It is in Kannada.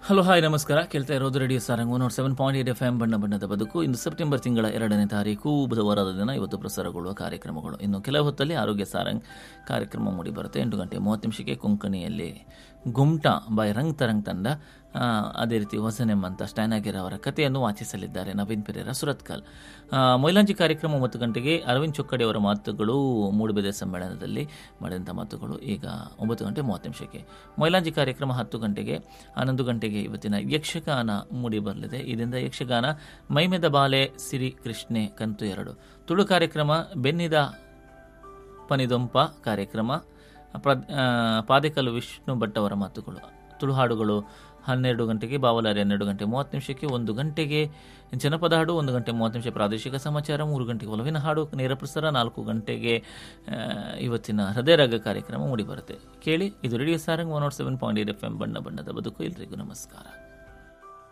ಹಲೋ ಹಾಯ್ ನಮಸ್ಕಾರ ಕೇಳ್ತಾ ಇರೋದು radio Sarang one seven point eight F M ಬಣ್ಣ ಬಣ್ಣದ ಬದುಕು ಇಂದು ಸೆಪ್ಟೆಂಬರ್ ತಿಂಗಳ ಎರಡನೇ ತಾರೀಕು ಬುಧವಾರದ ದಿನ ಇವತ್ತು ಪ್ರಸಾರಗೊಳ್ಳುವ ಕಾರ್ಯಕ್ರಮಗಳು ಇನ್ನು ಕೆಲವು ಹೊತ್ತಲ್ಲಿ ಆರೋಗ್ಯ ಸಾರಂಗ್ ಕಾರ್ಯಕ್ರಮ ಮೂಡಿ ಬರುತ್ತೆ ಎಂಟು ಗಂಟೆ ಮೂವತ್ತು ನಿಮಿಷಕ್ಕೆ ಕೊಂಕಣಿಯಲ್ಲಿ ಗುಮ್ಟಾ ಬೈ ರಂಗ್ ತರಂಗ್ ತಂಡ ಆ, ಅದೇ ರೀತಿ ವಸನೆಂ ಅಂತ ಸ್ಟ್ಯಾನಾಗಿರ್ ಅವರ ಕಥೆಯನ್ನು ವಾಚಿಸಲಿದ್ದಾರೆ ನವೀನ್ ಪೆರೇರ ಸುರತ್ಕಲ್ ಆ, ಮೊಯ್ಲಾಂಜಿ ಕಾರ್ಯಕ್ರಮ ಒಂಬತ್ತು ಗಂಟೆಗೆ ಅರವಿಂದ್ ಚೊಕ್ಕಡಿ ಅವರ ಮಾತುಗಳು ಮೂಡುಬೆದೆ ಸಮ್ಮೇಳನದಲ್ಲಿ ಮಾಡಿದಂಥ ಮಾತುಗಳು ಈಗ ಒಂಬತ್ತು ಗಂಟೆ ಮೂವತ್ತು ನಿಮಿಷಕ್ಕೆ ಮೊಯ್ಲಾಂಜಿ ಕಾರ್ಯಕ್ರಮ ಹತ್ತು ಗಂಟೆಗೆ ಹನ್ನೊಂದು ಗಂಟೆಗೆ ಇವತ್ತಿನ ಯಕ್ಷಗಾನ ಮೂಡಿ ಬರಲಿದೆ ಇದರಿಂದ ಯಕ್ಷಗಾನ ಮೈಮೆದ ಬಾಲೆ ಸಿರಿ ಕೃಷ್ಣೆ ಕಂತು ಎರಡು ತುಳು ಕಾರ್ಯಕ್ರಮ ಬೆನ್ನಿದ ಪನಿದೊಂಪ ಕಾರ್ಯಕ್ರಮ ಪ್ರ ಆ, ಪಾದೆಕಲ್ಲು ವಿಷ್ಣು ಭಟ್ ಅವರ ಮಾತುಗಳು ತುಳು ಹಾಡುಗಳು ಹನ್ನೆರಡು ಗಂಟೆಗೆ ಬಾವಲಾರಿ ಹನ್ನೆರಡು ಗಂಟೆ ಮೂವತ್ತು ನಿಮಿಷಕ್ಕೆ ಒಂದು ಗಂಟೆಗೆ ಜನಪದ ಹಾಡು ಒಂದು ಗಂಟೆ ಮೂವತ್ತು ನಿಮಿಷ ಪ್ರಾದೇಶಿಕ ಸಮಾಚಾರ ಮೂರು ಗಂಟೆಗೆ ಒಲವಿನ ಹಾಡು ನೇರ ಪ್ರಸಾರ ನಾಲ್ಕು ಗಂಟೆಗೆ ಆ, ಇವತ್ತಿನ ಹೃದಯರಾಗ ಕಾರ್ಯಕ್ರಮ ಮೂಡಿಬರುತ್ತೆ ಕೇಳಿ ಇದು radio Sarang one naught seven point eight F M ಬಣ್ಣ ಬಣ್ಣದ ಬದುಕು ಎಲ್ರಿಗೂ ನಮಸ್ಕಾರ